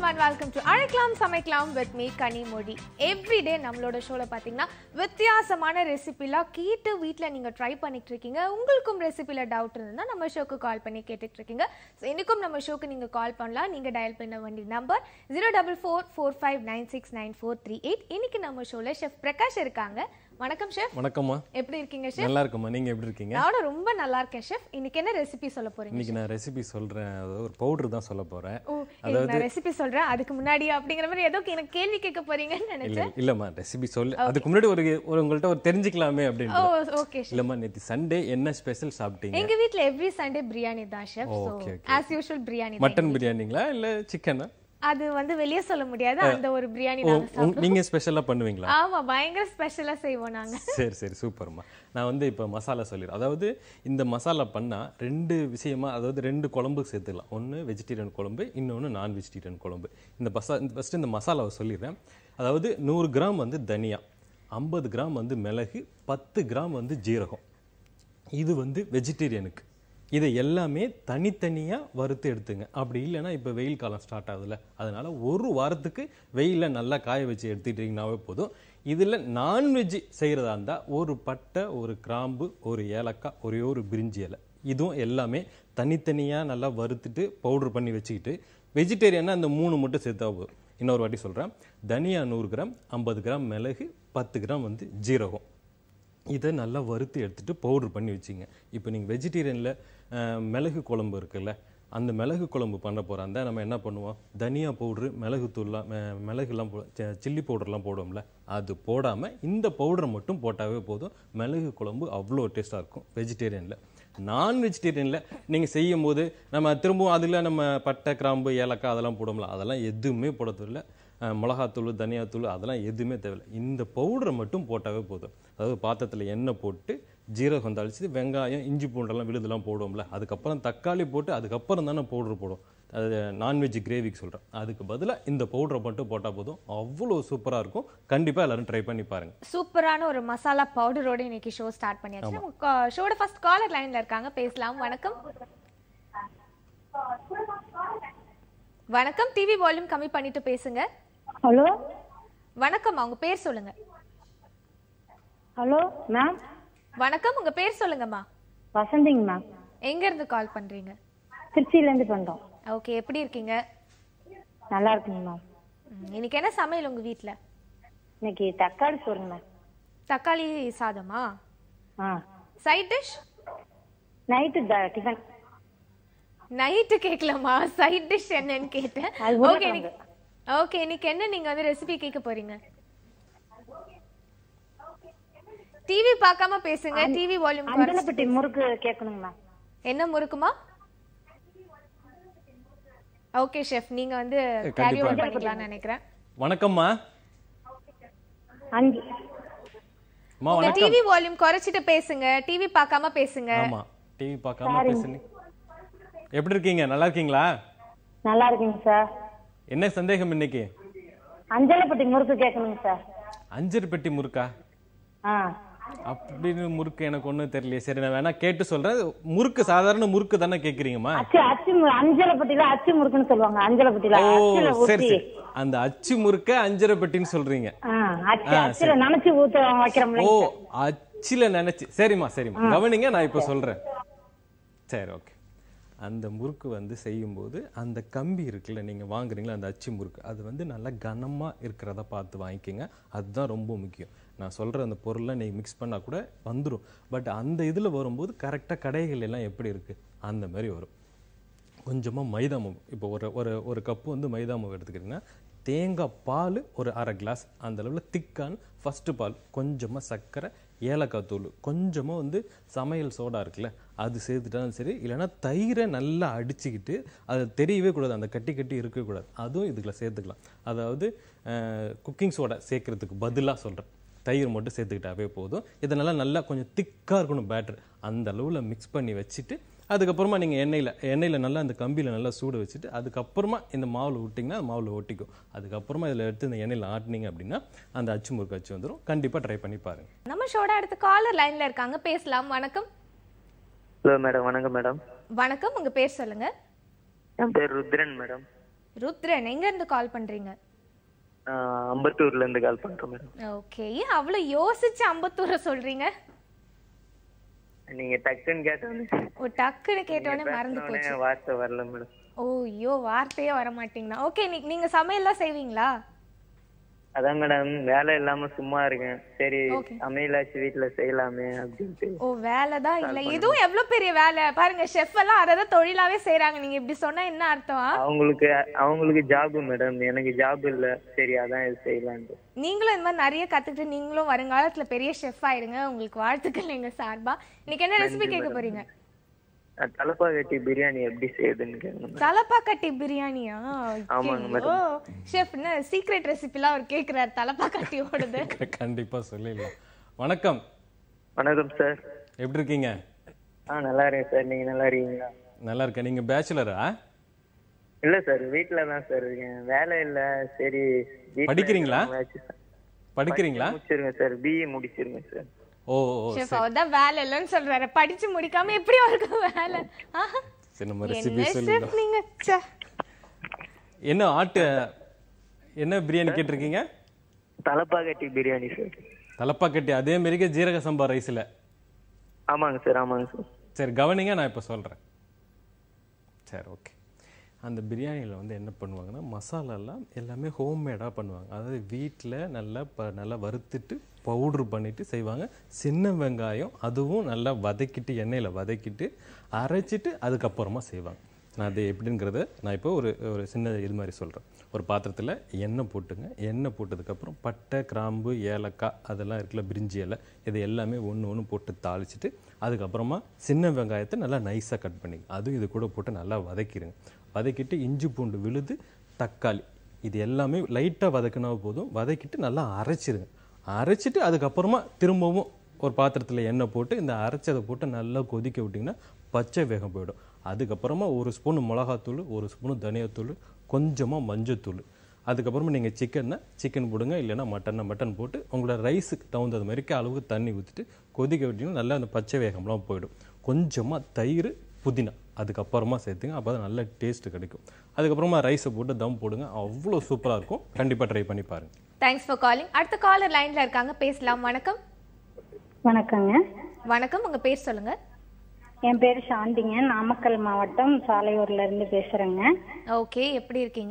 And welcome to அழைக்கலாம் சமைக்கலாம் with me Kanimozhi everyday நம்மளோட ஷோவில் பார்த்தீங்கன்னா வித்தியாசமான ரெசிபிலாம் கேட்டு வீட்டில் நீங்கள் ட்ரை பண்ணிட்டு இருக்கீங்க உங்களுக்கும் ரெசிபியில் டவுட் இருந்தால் நம்ம ஷோக்கு கால் பண்ணி கேட்டுட்டு இருக்கீங்க ஸோ இன்றைக்கும் நம்ம ஷோக்கு நீங்கள் கால் பண்ணலாம் நீங்கள் டயல் பண்ண வேண்டிய number zero double four four five nine six nine four three eight இன்னைக்கு நம்ம ஷோவில் ஷெஃப் பிரகாஷ் இருக்காங்க வணக்கம் ஷெஃப் வணக்கம்மா எப்படி இருக்கீங்க ஷெஃப் நல்லா இருக்கம்மா நீங்க எப்படி இருக்கீங்க நானும் ரொம்ப நல்லா இருக்கேன் ஷெஃப் இன்னைக்கு என்ன ரெசிபி சொல்ல போறீங்க இன்னைக்கு நான் ரெசிபி சொல்றேன் அதாவது ஒரு பவுடர் தான் சொல்ல போறேன் ஓ எனக்கு நான் ரெசிபி சொல்றேன் அதுக்கு முன்னாடி அப்படிங்கிற மாதிரி ஏதோ எனக்கு கேள்வி கேட்க போறீங்கன்னு இல்ல நினைச்சேன் இல்லம்மா ரெசிபி சொல்லு அதுக்கு முன்னாடி ஒரு ஒரு உங்கள்ட்ட ஒரு தெரிஞ்சுக்கலாமே ஓ அப்படின்னு ஓகே இல்லம்மா நேத்து சண்டே என்ன ஸ்பெஷல் சாப்பிட்டீங்க எங்க வீட்ல எவ்ரி சண்டே பிரியாணி தான் chef so Okay, okay. As usual biryani mutton பிரியாணிங்களா இல்ல சிக்கனா அது வந்து வெளியே சொல்ல முடியாது அந்த ஒரு பிரியாணி நாங்க சாப்பிடுவோம் நீங்க ஸ்பெஷலா பண்ணுவீங்களா ஆமா பயங்கர ஸ்பெஷலா செய்வோம் நாங்க சரி சரி சூப்பர்மா நான் வந்து இப்போ மசாலா சொல்லிடுறேன் அதாவது இந்த மசாலா பண்ணால் ரெண்டு விஷயமா அதாவது ரெண்டு குழம்பு சேர்த்துக்கலாம் ஒன்று வெஜிடேரியன் குழம்பு இன்னொன்று நான் வெஜிடேரியன் குழம்பு இந்த பசா ஃபஸ்ட்டு இந்த மசாலாவை சொல்லிடுறேன் அதாவது நூறு கிராம் வந்து தனியா ஐம்பது கிராம் வந்து மிளகு பத்து கிராம் வந்து ஜீரகம் இது வந்து வெஜிடேரியனுக்கு இதை எல்லாமே தனித்தனியாக வறுத்து எடுத்துங்க அப்படி இல்லைன்னா இப்போ வெயில் காலம் ஸ்டார்ட் ஆகுதுல்ல அதனால ஒரு வாரத்துக்கு வெயிலில் நல்லா காய வச்சு எடுத்துட்டீங்கன்னாவே போதும் இதில் நான்வெஜ் செய்கிறதா இருந்தால் ஒரு பட்டை ஒரு கிராம்பு ஒரு ஏலக்காய் ஒரே ஒரு பிரிஞ்சி இலை இதுவும் எல்லாமே தனித்தனியாக நல்லா வறுத்துட்டு பவுடர் பண்ணி வச்சுக்கிட்டு வெஜிடேரியனா அந்த மூணு மட்டும் சேர்த்தா போதும் இன்னொரு வாட்டி சொல்கிறேன் தனியா நூறு கிராம் ஐம்பது கிராம் மிளகு பத்து கிராம் வந்து ஜீரகம் இதை நல்லா வறுத்து எடுத்துட்டு பவுடர் பண்ணி வச்சிங்க இப்போ நீங்கள் வெஜிடேரியனில் மிளகு குழம்பு இருக்குல்ல அந்த மிளகு குழம்பு பண்ண போகிறாந்தா நம்ம என்ன பண்ணுவோம் தனியா பவுட்ரு மிளகு தூள்லாம் ம- மிளகுலாம் போ சில்லி பவுடர்லாம் போடுவோம்ல அது போடாமல் இந்த பவுடரை மட்டும் போட்டாவே போதும் மிளகு குழம்பு அவ்வளோ டேஸ்ட்டாக இருக்கும் வெஜிடேரியனில் நான் வெஜிடேரியனில் நீங்கள் செய்யும் போது நம்ம திரும்பவும் அதில் நம்ம பட்டை கிராம்பு ஏலக்காய் அதெல்லாம் போடுவோம்ல அதெல்லாம் எதுவுமே போட தேவையில்ல அஹ் மிளகாத்தூள் தனியாத்தூள் அதெல்லாம் எதுவுமே தேவையில்லை இந்த பவுடரை மட்டும் போட்டாவே போதும் அதாவது பாத்திரத்தில் எண்ணெய் போட்டு ஜீரகம் தாளிச்சு வெங்காயம் இஞ்சி பூண்டெல்லாம் விழுதெல்லாம் போடுவோம்ல அதுக்கப்புறம் தக்காளி போட்டு அதுக்கப்புறம் தானே பவுடர் போடும் அது நான்வெஜ் கிரேவிக்கு சொல்கிறேன் அதுக்கு பதிலாக இந்த பவுடரை மட்டும் போட்டால் போதும் அவ்வளோ சூப்பராக இருக்கும் கண்டிப்பாக எல்லாரும் ட்ரை பண்ணி பாருங்கள் சூப்பரான ஒரு மசாலா பவுடரோட இன்னைக்கு ஷோ ஸ்டார்ட் பண்ணியாச்சு நம்ம ஷோட ஃபர்ஸ்ட் காலர் லைன்ல இருக்காங்க பேசலாம் வணக்கம் வணக்கம் டிவி வால்யூம் கம்மி பண்ணிட்டு பேசுங்க ஹலோ வணக்கம் உங்க பேர் சொல்லுங்க ஹலோ மேம் வணக்கம் உங்க பேர் சொல்லுங்கம்மா வசந்திங்க மேம் எங்க இருந்து கால் பண்றீங்க திருச்சியிலேருந்து பண்ணுறோம் ஓகே எப்படி இருக்கீங்க நல்லா இருக்குங்க மேம் ம், இன்னைக்கு என்ன சமையல் உங்க வீட்ல இன்னைக்கு தக்காளி சோறுங்க மேம் தக்காளி சாதமா ஆ side dish night tiffin night கேட்கலாமா சைட் டிஷ் என்னன்னு கேட்டேன் அது ஓகே உருளைக்கிழங்கு. ஓகே இன்னைக்கு என்ன நீங்க வந்து ரெசிபி கேட்க போறீங்க டிவி பார்க்காம பேசுங்க டிவி வால்யூம் அஞ்சலப்பட்டி முறுக்கு கேட்கணுங்க மேம் என்ன முறுக்குமா ஓகே ஷெஃப் நீங்க வந்து கண்டிப்பா. கேரி ஓவர் பண்ணிக்கலாம்னு நினைக்கிறேன் வணக்கம்மா அஞ்சு அம்மா உங்க வணக்கம் டிவி வால்யூம் குறைச்சிட்டு பேசுங்க டிவி பார்க்காம பேசுங்க ஆமாம் டிவி பார்க்காம பேசுங்க எப்படி இருக்கீங்க நல்லா இருக்கீங்களா நல்லா இருக்குங்க சார் என்ன சந்தேகம் இன்னைக்கு அஞ்சலப்பட்டி முறுக்கு கேட்கணுங்க சார் அஞ்சர் பெட்டி முறுக்கா ஆ அப்படின்னு முறுக்கு எனக்கு ஒண்ணும் தெரியலையே சரி நான் வேணா கேட்டு சொல்றேன் முறுக்கு சாதாரண முறுக்கு தானே கேக்குறீங்கம்மா அச்சு அச்சு மு- அஞ்சலப்பட்டியில அச்சு முறுக்குன்னு சொல்லுவாங்க அஞ்சலப்பட்டியில ஓ அச்சுல சரி ஊத்தி சரி அந்த அச்சு முறுக்க அஞ்சரை பெட்டின்னு சொல்றீங்க ஆ அச்சு அச்சுல நினைச்சு ஊத்த வைக்கிறோம்ல ஓ அச்சில நினைச்சு சரிம்மா சரிம்மா கவனிங்க நான் இப்ப சொல்றேன் சரி ஓகே அந்த முறுக்கு வந்து செய்யும்போது அந்த கம்பி இருக்குல்ல நீங்க வாங்குறீங்களா அந்த அச்சு முறுக்கு அது வந்து நல்லா கனமா இருக்கிறத பார்த்து வாங்கிக்கோங்க அதுதான் ரொம்ப முக்கியம் நான் சொல்ற அந்த பொருள்லாம் நீங்க மிக்ஸ் பண்ணா கூட வந்துடும் பட் அந்த இதுல வரும்போது கரெக்டா கடைகள் எல்லாம் எப்படி இருக்கு அந்த மாதிரி வரும் கொஞ்சமாக மைதா மாவு இப்போ ஒரு ஒரு ஒரு கப்பு வந்து மைதா மாவு எடுத்துக்கிட்டிங்கன்னா தேங்காய் பால் ஒரு அரை கிளாஸ் அந்த அளவில் திக்கான ஃபஸ்ட்டு பால் கொஞ்சமாக சர்க்கரை ஏலக்காய் தூள் கொஞ்சமாக வந்து சமையல் சோடா இருக்குல்ல அது சேர்த்துட்டாலும் சரி இல்லைன்னா தயிரை நல்லா அடிச்சுக்கிட்டு அது தெரியவே கூடாது அந்த கட்டி கட்டி இருக்கக்கூடாது அதுவும் இதுக்குள்ள சேர்த்துக்கலாம் அதாவது குக்கிங் சோடா சேர்க்கறதுக்கு பதிலாக சொல்கிறேன் தயிர் மட்டும் சேர்த்துக்கிட்டாவே போதும் இதனால நல்லா கொஞ்சம் திக்காக இருக்கணும் பேட்டர் அந்த அளவில் மிக்ஸ் பண்ணி வச்சுட்டு அதுக்கப்புறமா நீங்கள் எண்ணெயில் எண்ணெயில் நல்லா அந்த கம்பியில் நல்லா சூடு வச்சுட்டு அதுக்கப்புறமா இந்த மாவில் விட்டிங்கன்னா மாவில் ஒட்டிக்கும் அதுக்கப்புறமா இதில் எடுத்து இந்த எண்ணெயில் ஆட்டினீங்க அப்படின்னா அந்த அச்சு முறுக்கு அச்சு வந்துடும் கண்டிப்பாக ட்ரை பண்ணி பாருங்க நம்ம ஷோட அடுத்த காலர் லைன்ல இருக்காங்க பேசலாம் வணக்கம் ஹலோ மேடம் வணக்கம் மேடம் வணக்கம் உங்க பேர் சொல்லுங்க என் பேர் ருத்ரன் மேடம் ருத்ரன் எங்க இருந்து கால் பண்றீங்க நான் அம்பத்தூர்ல இருந்து கால் பண்றேன் மேடம் ஓகே ஏன் அவ்வளவு யோசிச்சு அம்பத்தூரை சொல்றீங்க நீங்க டக்குன்னு கேட்டோன்னே ஓ டக்குன்னு கேட்டோடனே மறந்து பேசினோடனே போச்சு வார்த்தை வரல மேடம் ஓ ஐயோ வார்த்தையே வர மாட்டீங்களா ஓகே நீங்க சமையல்லாம் செய்வீங்களா அதான் மேடம் வேலை இல்லாம சும்மா இருக்கேன் சரி Okay. சமையலாச்சு வீட்டுல செய்யலாமே அப்படின்ட்டு ஓ வேலை தான் இல்ல இதுவும் எவ்வளவு பெரிய வேலை பாருங்க ஷெஃப் எல்லாம் அதை தான் தொழிலாவே செய்றாங்க நீங்க இப்படி சொன்னா என்ன அர்த்தம் அவங்களுக்கு அவங்களுக்கு ஜாப் மேடம் எனக்கு ஜாப் இல்ல சரி அதான் இது செய்யலான்ட்டு நீங்களும் இந்த மாதிரி நிறைய கத்துக்கிட்டு நீங்களும் வருங்காலத்துல பெரிய ஷெஃப் ஆயிடுங்க உங்களுக்கு வாழ்த்துக்கள் எங்க சார்பா இன்னைக்கு என்ன ரெசிபி கேட்க போறீங்க நான் தலப்பா கட்டி பிரியாணி எப்படி செய்யுதுன்னு கேட்கணும் தலப்பாக்கட்டி பிரியாணியா ஆமாங்க, ஓ ஷெஃப் என்ன சீக்ரெட் ரெசிபிலாம் அவர் கேக்குறாரு தலப்பாக்கட்டியோடது கண்டிப்பா சொல்லிடலாம் வணக்கம் வணக்கம் சார் எப்படி இருக்கீங்க ஆ நல்லா இருக்கேன் சார் நீங்க நல்லா இருக்கீங்களா நல்லா இருக்கேன் நீங்க பேச்சுலரா இல்ல சார் வீட்டுல தான் சார் இருக்கேன் வேலை இல்ல சரி வீட்ல படிக்கிறீங்களா? ஏதாச்சும் படிக்கிறீங்களா முடிச்சிருங்க சார் பிஏ முடிச்சிருங்க சார் ஓ ஓ ஷெஃப் அவர் தான் வேலை இல்லைன்னு சொல்றாரு படிச்சு முடிக்காம எப்படி அவருக்கு வேலை ஆஹா. சரி நம்ம ரெசிபி என்ன சொல்லிடலாம் ஷெஃப் நீங்க ச்சே. என்ன ஆட்டு என்ன பிரியாணி கேட்டிருக்கீங்க தலப்பா கட்டி பிரியாணி சார் தலப்பா கட்டி அதே மாதிரிக்கே ஜீரக சம்பா ரைஸ்ல ஆமாங்க சார் ஆமாங்க சார் சரி கவனிங்க நான் இப்போ சொல்கிறேன் சரி ஓகே அந்த பிரியாணியில் வந்து என்ன பண்ணுவாங்கன்னா மசாலாலாம் எல்லாமே ஹோம்மேடாக பண்ணுவாங்க அதாவது வீட்டில் நல்லா ப நல்லா வறுத்துட்டு பவுட்ரு பண்ணிட்டு செய்வாங்க சின்ன வெங்காயம் அதுவும் நல்லா வதக்கிட்டு எண்ணெயில் வதக்கிட்டு அரைச்சிட்டு அதுக்கப்புறமா செய்வாங்க நான் அது எப்படிங்கிறத நான் இப்போ ஒரு ஒரு சின்ன இது மாதிரி சொல்கிறேன் ஒரு பாத்திரத்தில் எண்ணெய் போட்டுங்க எண்ணெய் போட்டதுக்கப்புறம் பட்டை கிராம்பு ஏலக்காய் அதெல்லாம் இருக்குல்ல பிரிஞ்சி இலை இது எல்லாமே ஒன்று ஒன்று போட்டு தாளிச்சிட்டு அதுக்கப்புறமா சின்ன வெங்காயத்தை நல்லா நைஸாக கட் பண்ணிங்க அதுவும் இது கூட போட்டு நல்லா வதக்கிடுங்க வதக்கிட்டு இஞ்சி பூண்டு விழுது தக்காளி இது எல்லாமே லைட்டாக வதக்கினா போதும் வதக்கிட்டு நல்லா அரைச்சிருங்க அரைச்சிட்டு அதுக்கப்புறமா திரும்பவும் ஒரு பாத்திரத்தில் எண்ணெய் போட்டு இந்த அரைச்சதை போட்டு நல்லா கொதிக்க விட்டிங்கன்னா பச்சை வேகம் போயிடும் அதுக்கப்புறமா ஒரு ஸ்பூன் மிளகாத்தூள் ஒரு ஸ்பூன் தனியாத்தூள் கொஞ்சமாக மஞ்சத்தூள் அதுக்கப்புறமா நீங்கள் சிக்கன்னா சிக்கன் போடுங்க இல்லைன்னா மட்டன்னா மட்டன் போட்டு உங்களோட ரைஸுக்கு தகுந்தது மாதிரிக்கு அளவுக்கு தண்ணி ஊற்றிட்டு கொதிக்க விட்டிங்கன்னா நல்லா அந்த பச்சை வேகம்லாம் போயிடும் கொஞ்சமாக தயிர் புதினா அதுக்கப்புறமா சேர்த்துங்க அப்போ தான் நல்ல டேஸ்ட் கிடைக்கும் அதுக்கப்புறமா ரைஸை போட்டு தம் போடுங்க அவ்வளோ சூப்பராக இருக்கும் கண்டிப்பாக ட்ரை பண்ணி பாருங்க தேங்க்ஸ் ஃபார் காலிங் அடுத்த காலர் லைன்ல இருக்காங்க பேசலாம் வணக்கம் வணக்கங்க வணக்கம் உங்க பேர் சொல்லுங்க என் பேர் சாந்திங்க நாமக்கல் மாவட்டம் சாலையூர்ல இருந்து பேசுறேங்க ஓகே எப்படி இருக்கீங்க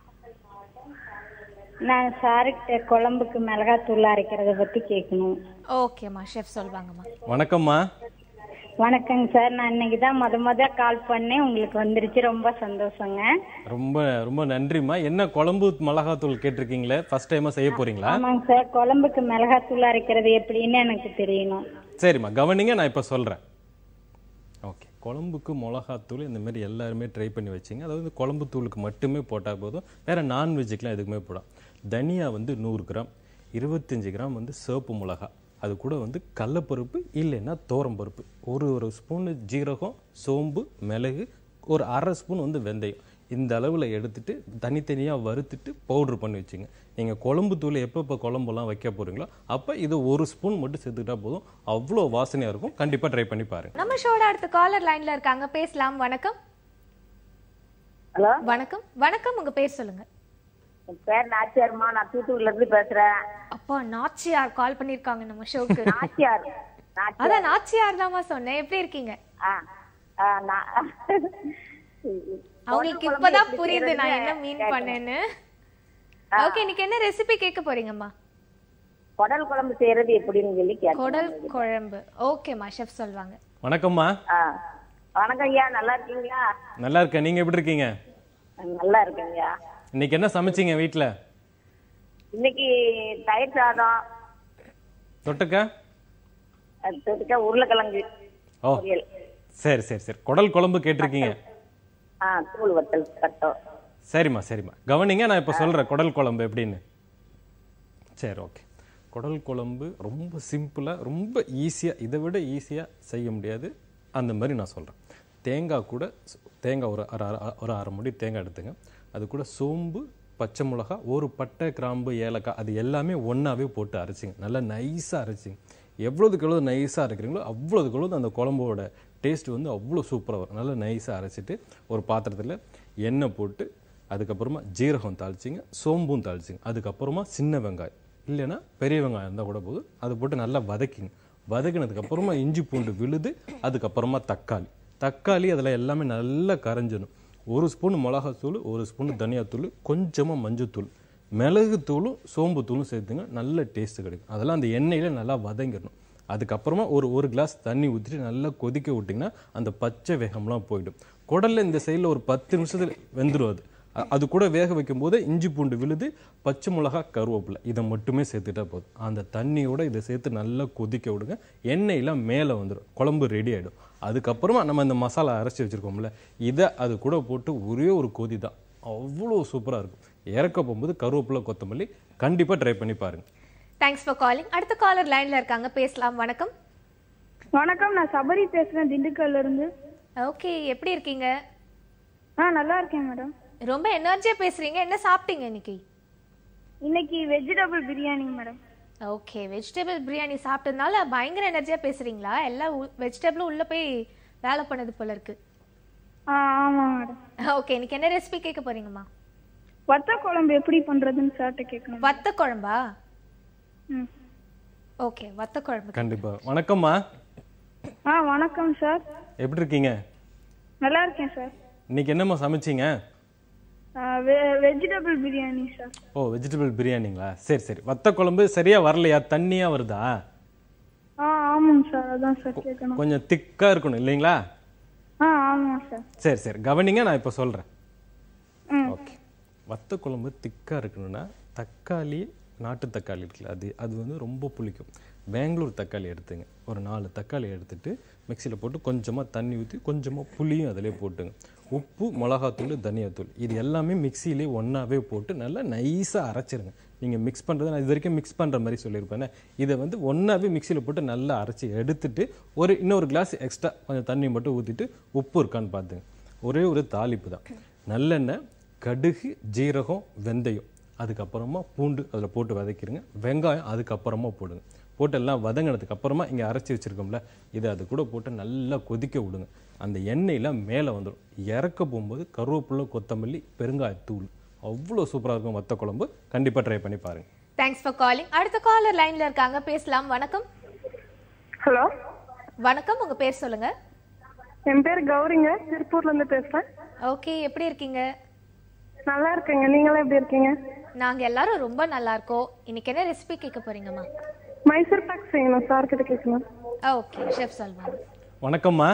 நான் சாருக்கு குழம்புக்கு மிளகாத்தூள் அரைக்கிறத பத்தி கேட்கணும் ஓகேம்மா ஷெஃப் சொல்வாங்கம்மா வணக்கம்மா வணக்கங்க சார் நான் இன்னைக்கு தான் முத முத கால் பண்ணேன் உங்களுக்கு வந்துருச்சு ரொம்ப சந்தோஷங்க ரொம்ப ரொம்ப நன்றிம்மா என்ன குழம்பு மிளகாத்தூள் கேட்டிருக்கீங்களே ஃபர்ஸ்ட் டைமாக செய்ய போறீங்களா ஆமாங்க சார் குழம்புக்கு மிளகாத்தூள் அரைக்கிறது எப்படின்னு எனக்கு தெரியணும் சரிம்மா கவனிங்க நான் இப்போ சொல்கிறேன் ஓகே குழம்புக்கு மிளகாத்தூள் இந்த மாதிரி எல்லாருமே ட்ரை பண்ணி வச்சிங்க அதாவது குழம்பு தூளுக்கு மட்டுமே போட்டால் போதும் வேறு நான்வெஜ்ஜுக்கெலாம் எதுக்குமே போடாம் தனியா வந்து நூறு கிராம் இருபத்தஞ்சி கிராம் வந்து சிவப்பு மிளகா அது கூட வந்து கடலப்பருப்பு இல்லைன்னா பருப்பு ஒரு ஒரு ஸ்பூனு ஜீரகம் சோம்பு மிளகு ஒரு அரை ஸ்பூன் வந்து வெந்தயம் இந்த அளவில் எடுத்துட்டு தனித்தனியாக வறுத்துட்டு பவுட்ரு பண்ணி வச்சுங்க நீங்கள் குழம்பு தூள் எப்போ இப்போ குழம்புலாம் வைக்க போகிறீங்களோ அப்போ இது ஒரு ஸ்பூன் மட்டும் சேர்த்துக்கிட்டா போதும் அவ்வளோ வாசனையாக இருக்கும் கண்டிப்பாக ட்ரை பண்ணி பாருங்க நம்ம ஷோட அடுத்த காலர் லைன்ல இருக்காங்க பேசலாம் வணக்கம் ஹலோ வணக்கம் வணக்கம் உங்க பேர் சொல்லுங்க என் பேர் நாச்சியார்மா நான் தூத்துக்குடில இருந்து பேசுறேன் அப்பா நாச்சியார் கால் பண்ணிருக்காங்க நம்ம ஷோக்கு நாச்சியார் அதான் நாச்சியார் தாம்மா சொன்னேன் எப்படி இருக்கீங்க அவங்களுக்கு இப்பதான் புரியுது நான் என்ன மீன் பண்ணேன்னு ஓகே இன்னைக்கு என்ன ரெசிபி கேட்க போறீங்கம்மா குடல் குழம்பு செய்யறது எப்படின்னு சொல்லி குடல் குழம்பு ஓகேம்மா ஷெஃப் சொல்வாங்க வணக்கம்மா வணக்கம் ஐயா நல்லா இருக்கீங்களா நல்லா இருக்கேன் நீங்கள் எப்படி இருக்கீங்க நல்லா இருக்கேங்க ஐயா இன்னைக்கு என்ன சமைச்சீங்க வீட்டில் இன்னைக்கு தயிர் சாதம் தொட்டுக்க அது தொட்டுக்க உருளைக்கிழங்கு ஓ பொரியல் சரி சரி சரி குடல் குழம்பு கேட்டிருக்கீங்க ஆ தூள் வத்தல் கட்டம் சரிம்மா சரிம்மா கவனிங்க நான் இப்போ சொல்கிறேன் குடல் குழம்பு எப்படின்னு சரி ஓகே குடல் குழம்பு ரொம்ப சிம்பிளாக ரொம்ப ஈஸியாக இதை விட ஈஸியாக செய்ய முடியாது அந்த மாதிரி நான் சொல்கிறேன் தேங்காய் கூட ஸ்- தேங்காய் ஒரு அரை அரை- ஒரு அரை முடி தேங்காய் எடுத்துங்க அது கூட சோம்பு பச்சை மிளகா ஒரு பட்டை கிராம்பு ஏலக்காய் அது எல்லாமே ஒன்றாவே போட்டு அரைச்சிங்க நல்லா நைஸாக அரைச்சிங்க எவ்வளோதுக்கு எவ்வளோ நைஸாக அரைக்கிறீங்களோ அவ்வளோதுக்கு எவ்வளோ அந்த குழம்போட டேஸ்ட் வந்து அவ்வளோ சூப்பராக வரும் நல்லா நைஸாக அரைச்சிட்டு ஒரு பாத்திரத்தில் எண்ணெய் போட்டு அதுக்கப்புறமா ஜீரகம் தாளிச்சிங்க சோம்பும் தாளிச்சிங்க அதுக்கப்புறமா சின்ன வெங்காயம் இல்லைன்னா பெரிய வெங்காயம் இருந்தால் கூட போதும் அதை போட்டு நல்லா வதக்கிங்க வதக்கினதுக்கு அப்புறமா இஞ்சி பூண்டு விழுது அதுக்கப்புறமா தக்காளி தக்காளி அதில் எல்லாமே நல்லா கரைஞ்சிடும் ஒரு ஸ்பூன் மிளகாத்தூள் ஒரு ஸ்பூன் தனியாத்தூள் கொஞ்சமாக மஞ்சத்தூள் மிளகுத்தூளும் சோம்புத்தூளும் சேர்த்துங்க நல்ல டேஸ்ட் கிடைக்கும் அதெல்லாம் அந்த எண்ணெயில் நல்லா வதங்கிடணும் அதுக்கப்புறமா ஒரு ஒரு கிளாஸ் தண்ணி ஊற்றிட்டு நல்லா கொதிக்க விட்டிங்கன்னா அந்த பச்சை வேகம்லாம் போயிடும் குடல்ல இந்த சைடில் ஒரு பத்து நிமிஷத்தில் வெந்துடும் அது அ- அது கூட வேக வைக்கும் போது இஞ்சி பூண்டு விழுது பச்சை மிளகா கருவேப்பிலை இதை மட்டுமே சேர்த்துட்டா போதும் அந்த தண்ணியோட இதை சேர்த்து நல்லா கொதிக்க விடுங்க எண்ணெயெல்லாம் மேலே வந்துடும் குழம்பு ரெடி ஆகிடும் அதுக்கப்புறமா நம்ம இந்த மசாலா அரைச்சி வச்சுருக்கோம்ல இதை அது கூட போட்டு ஒரே ஒரு கொதி தான் அவ்வளோ சூப்பராக இருக்கும் இறக்க போகும்போது கருவேப்பிலை கொத்தமல்லி கண்டிப்பாக ட்ரை பண்ணி பாருங்க தேங்க்ஸ் ஃபார் காலிங் அடுத்த காலர் லைன்ல இருக்காங்க பேசலாம் வணக்கம் வணக்கம் நான் சபரி பேசுறேன் திண்டுக்கல்ல இருந்து ஓகே எப்படி இருக்கீங்க ஆ நல்லா இருக்கேன் மேடம் ரொம்ப எனர்ஜியா பேசுறீங்க என்ன சாப்பிட்டீங்க இன்னைக்கு இன்னைக்கு vegetable biryani madam okay vegetable biryani சாப்பிட்டதுனால பயங்கர எனர்ஜியா பேசுறீங்களா எல்லா வெஜிடபிளும் உள்ள போய் வேலை பண்ணது போல இருக்கு ஆ ஆமா மேடம் ஓகே இன்னைக்கு என்ன ரெசிபி கேட்க போறீங்கம்மா வத்த குழம்பு எப்படி பண்றதுன்னு சார்ட்ட கேட்கணும் வத்த குழம்பா ம். ஓகே வத்த குழம்பு கண்டிப்பாக வணக்கம்மா ஆ வணக்கம் சார் எப்படி இருக்கீங்க நல்லா இருக்கேன் சார் இன்னைக்கு என்னம்மா சமைச்சீங்க வெஜிடபிள் பிரியாணி சார் ஓ வெஜிடபிள் பிரியாணிங்களா சரி சரி வத்த குழம்பு சரியா வரலையா தண்ணியா வருதா ஆ ஆமாங்க சார் அதான் சார் கேட்கணும் கொஞ்சம் திக்கா இருக்கணும் இல்லைங்களா ஆ ஆமாம் சார் சரி சரி கவனிங்க நான் இப்போ சொல்றேன் ம் ஓகே வத்த குழம்பு திக்கா இருக்கணும்னா தக்காளி நாட்டு தக்காளி இருக்குல்ல அது அது வந்து ரொம்ப புளிக்கும் பெங்களூர் தக்காளி எடுத்துங்க ஒரு நாலு தக்காளி எடுத்துட்டு மிக்சியில் போட்டு கொஞ்சமாக தண்ணி ஊற்றி கொஞ்சமாக புளியும் அதிலே போட்டுங்க உப்பு மிளகாத்தூள் தனியாத்தூள் இது எல்லாமே மிக்சியிலே ஒன்றாவே போட்டு நல்லா நைஸாக அரைச்சிருங்க நீங்கள் மிக்ஸ் பண்ணுறது நான் இது வரைக்கும் மிக்ஸ் பண்ணுற மாதிரி சொல்லியிருப்பேனே இதை வந்து ஒன்றாவே மிக்சியில் போட்டு நல்லா அரைச்சி எடுத்துட்டு ஒரு இன்னொரு கிளாஸ் எக்ஸ்ட்ரா கொஞ்சம் தண்ணி மட்டும் ஊற்றிட்டு உப்பு இருக்கான்னு பார்த்துங்க ஒரே ஒரு தாளிப்பு தான் நல்லெண்ணெய் கடுகு ஜீரகம் வெந்தயம் அதுக்கப்புறமா பூண்டு அதில் போட்டு வதக்கிடுங்க வெங்காயம் அதுக்கப்புறமா போடுங்க போட்டு எல்லாம் வதங்கினதுக்கு அப்புறமா இங்கே அரைச்சி வச்சிருக்கோம்ல இதை அது கூட போட்டு நல்லா கொதிக்க விடுங்க அந்த எண்ணெயில் மேலே வந்துடும் இறக்க போகும்போது கருவேப்பிலை கொத்தமல்லி பெருங்காயத்தூள் அவ்வளோ சூப்பராக இருக்கும் வத்த குழம்பு கண்டிப்பாக ட்ரை பண்ணி பாருங்க தேங்க்ஸ் ஃபார் காலிங் அடுத்த காலர் லைன்ல இருக்காங்க பேசலாம் வணக்கம் ஹலோ வணக்கம் உங்க பேர் சொல்லுங்க என் பேர் கௌரிங்க திருப்பூர்ல இருந்து பேசுறேன் ஓகே எப்படி இருக்கீங்க நல்லா இருக்கேங்க நீங்களும் எப்படி இருக்கீங்க நாங்க எல்லாரும் ரொம்ப நல்லா இருக்கோம் இன்னைக்கு என்ன ரெசிபி கேட்க போறீங்கம்மா மைசூர் பாக் செய்யணும் சார் கிட்ட கேட்கணும் ஓகே ஷெஃப் சொல்வாங்க வணக்கம்மா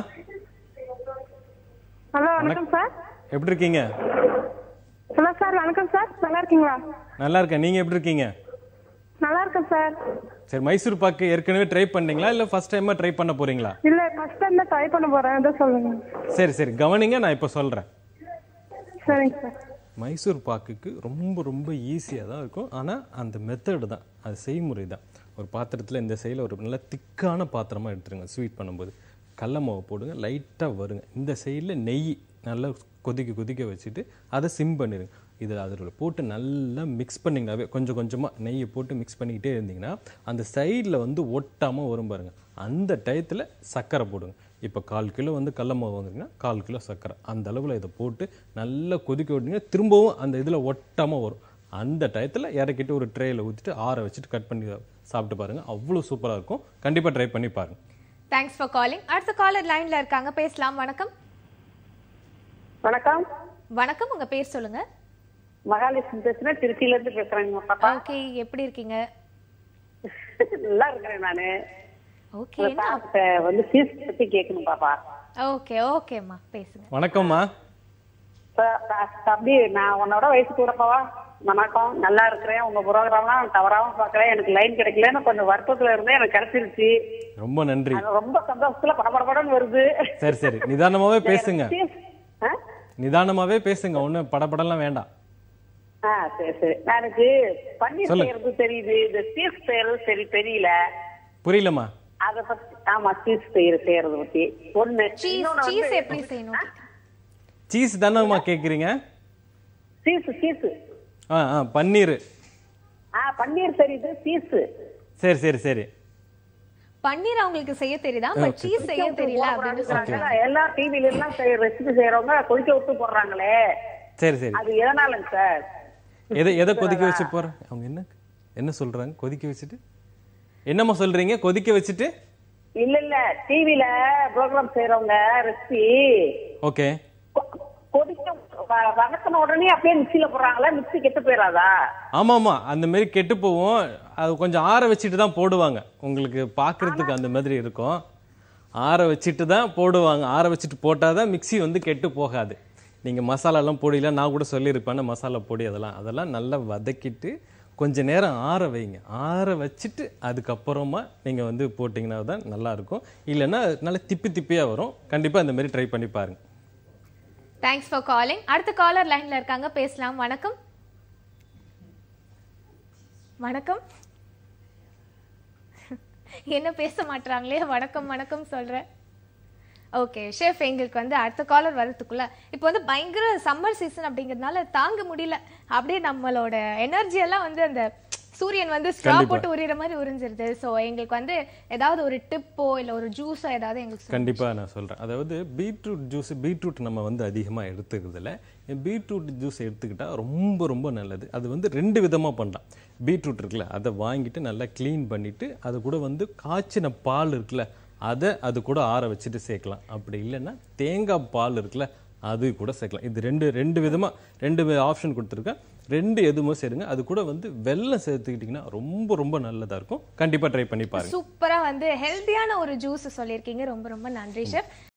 ஹலோ வணக்கம் சார் எப்படி இருக்கீங்க ஹலோ சார் வணக்கம் சார் நல்லா இருக்கீங்களா நல்லா இருக்கேன் நீங்கள் எப்படி இருக்கீங்க நல்லா இருக்கேன் சார் சரி மைசூர் பாக்கு ஏற்கனவே ட்ரை பண்ணீங்களா இல்லை ஃபர்ஸ்ட் டைமாக ட்ரை பண்ண போறீங்களா இல்ல ஃபர்ஸ்ட் டைம் தான் ட்ரை பண்ண போறேன் அதான் சொல்லுங்க சரி சரி கவனிங்க நான் இப்போ சொல்கிறேன் சரிங்க சார் மைசூர் பாக்குக்கு ரொம்ப ரொம்ப ஈஸியாக தான் இருக்கும் ஆனால் அந்த மெத்தடு தான் அது செய்முறை தான் ஒரு பாத்திரத்தில் இந்த சைடில் ஒரு நல்ல திக்கான பாத்திரமா எடுத்துருங்க ஸ்வீட் பண்ணும்போது கடல மாவு போடுங்க லைட்டாக வருங்க இந்த சைடில் நெய் நல்லா கொதிக்க கொதிக்க வச்சுட்டு அதை சிம் பண்ணிடுங்க இது அதில் போட்டு நல்லா மிக்ஸ் பண்ணிங்கனாவே கொஞ்சம் கொஞ்சமாக நெய்யை போட்டு மிக்ஸ் பண்ணிக்கிட்டே இருந்தீங்கன்னா அந்த சைடில் வந்து ஒட்டாமல் வரும் பாருங்க அந்த டயத்தில் சர்க்கரை போடுங்க இப்போ கால் கிலோ வந்து கடல மாவு வாங்குறீங்கன்னா கால் கிலோ சர்க்கரை அந்த அளவில் இதை போட்டு நல்லா கொதிக்க விட்டீங்கன்னா திரும்பவும் அந்த இதில் ஒட்டாமல் வரும் அந்த டயத்தில் இறக்கிட்டு ஒரு ட்ரேயில் ஊற்றிட்டு ஆற வச்சுட்டு கட் பண்ணி சாப்பிட்டு பாருங்க அவ்வளோ சூப்பராக இருக்கும் கண்டிப்பாக ட்ரை பண்ணி பாருங்க தேங்க்ஸ் ஃபார் காலிங் அடுத்த காலர் லைன்ல இருக்காங்க பேசலாம் வணக்கம் வணக்கம் வணக்கம் உங்க பேர் சொல்லுங்க மகாலட்சுமி பேசுறேன் திருச்சியில இருந்து பேசுறேங்க பாப்பா ஓகே எப்படி இருக்கீங்க நல்லா இருக்கிறேன் நானு ஓகே உங்க பாப்பாட்ட வந்து ஃபீஸ் பத்தி கேட்கணும் பாப்பா ஓகே ஓகேம்மா பேசுங்க வணக்கம்மா ப- ப- தம்பி நான் உன்னோட வயசு கூடப்பாவா வணக்கம் நல்லா இருக்கிறேன் உங்க புரோகிராம்லாம் தவறாம பாக்குறேன் எனக்கு லைன் கிடைக்கலன்னு கொஞ்சம் வருத்தத்துல இருந்தேன் எனக்கு கிடைச்சிருச்சு ரொம்ப நன்றி அது ரொம்ப சந்தோஷத்துல படபடபடன்னு வருது சரி சரி நிதானமாகவே பேசுங்க fees- ஆ? நிதானமாகவே பேசுங்க ஒன்றும் படபடலாம் வேண்டாம் ஆ சரி சரி எனக்கு பன்னீர் சொல்லுங்க. செய்யறது தெரியுது இந்த சீஸ் செய்யறது சரி தெரியல புரியலம்மா அத பத்தி ஆமா சீஸ் செய்யற செய்யறது பத்தி ஒண்ணு சீஸ் இன்னொன்னு சீஸ் வந்து- எப்படி செய்யணும் சீஸ் தானேம்மா கேட்குறீங்க சீஸ் சீஸ் ஆ ஆ பன்னீர் ஆ பன்னீர் தெரியுது சீஸ் சரி சரி சரி பன்னீர் அவங்களுக்கு செய்ய தெரியுதா பட் சீஸ் செய்ய தெரியல அப்படின்னு சொல்றாங்க எல்லா டிவில எல்லாம் ரெசிபி செய்யறவங்க கொதிக்க விட்டு போடுறாங்களே சரி சரி அது எதனாலங்க சார் எதை எதை கொதிக்க வச்சு போற அவங்க என்ன என்ன சொல்றாங்க கொதிக்க வச்சுட்டு என்னம்மா சொல்றீங்க கொதிக்க வச்சுட்டு இல்ல இல்ல டிவில ப்ரோக்ராம் செய்யறவங்க ரெசிபி ஓகே கொதிக்க வ- வதக்கின உடனே அப்படியே மிக்சியில போடுறாங்களா மிக்சி கெட்டு போயிடாதா ஆமா ஆமா அந்த மாதிரி கெட்டு போகும் அது கொஞ்சம் ஆற வச்சுட்டு தான் போடுவாங்க உங்களுக்கு பார்க்கிறதுக்கு அந்த மாதிரி இருக்கும் ஆற வச்சுட்டு தான் போடுவாங்க ஆற வச்சுட்டு போட்டால் தான் மிக்ஸி வந்து கெட்டு போகாது நீங்கள் மசாலாலாம் பொடியெலாம் நான் கூட சொல்லியிருப்பேன் மசாலா பொடி அதெல்லாம் அதெல்லாம் நல்லா வதக்கிட்டு கொஞ்ச நேரம் ஆற வைங்க ஆற வச்சுட்டு அதுக்கப்புறமா நீங்கள் வந்து போட்டிங்கன்னா தான் நல்லா இருக்கும் இல்லைன்னா நல்லா திப்பி திப்பியாக வரும் கண்டிப்பாக இந்த மாதிரி ட்ரை பண்ணி பாருங்க தேங்க்ஸ் ஃபார் காலிங் அடுத்த காலர் லைன்ல இருக்காங்க பேசலாம் வணக்கம் வணக்கம் என்ன பேச மாட்றாங்களே வணக்கம் வணக்கம் சொல்றேன் ஓகே ஷெஃப் எங்களுக்கு வந்து அடுத்த காலர் வரதுக்குள்ள இப்போ வந்து பயங்கர சம்மர் சீசன் அப்படிங்கிறதுனால தாங்க முடியல அப்படியே நம்மளோட எனர்ஜி எல்லாம் வந்து அந்த சூரியன் வந்து ஸ்ட்ரா கண்டிப்பா. போட்டு உரியிற மாதிரி உறிஞ்சிருது ஸோ எங்களுக்கு வந்து ஏதாவது ஒரு டிப்போ இல்ல ஒரு ஜூஸோ ஏதாவது எங்களுக்கு சொல்லுங்க. கண்டிப்பாக நான் சொல்கிறேன் அதாவது பீட்ரூட் ஜூஸ் பீட்ரூட் நம்ம வந்து அதிகமாக எடுத்துக்கிறதுல பீட்ரூட் ஜூஸ் எடுத்துக்கிட்டால் ரொம்ப ரொம்ப நல்லது அது வந்து ரெண்டு விதமாக பண்ணலாம் பீட்ரூட் இருக்குல்ல அதை வாங்கிட்டு நல்லா க்ளீன் பண்ணிவிட்டு அது கூட வந்து காய்ச்சின பால் இருக்குல்ல அதை அது கூட ஆற வச்சுட்டு சேர்க்கலாம் அப்படி இல்லைன்னா தேங்காய் பால் இருக்குல்ல அது கூட சேர்க்கலாம் இது ரெண்டு ரெண்டு விதமாக ரெண்டு ஆப்ஷன் கொடுத்துருக்கேன் ரெண்டு எதுவுமே சேருங்க அது கூட வந்து வெல்லம் சேர்த்துக்கிட்டிங்கன்னா ரொம்ப ரொம்ப நல்லதாக இருக்கும் கண்டிப்பாக ட்ரை பண்ணி பாருங்க சூப்பரா வந்து ஹெல்தியான ஒரு ஜூஸ் சொல்லியிருக்கீங்க ரொம்ப ரொம்ப நன்றி ஷெஃப்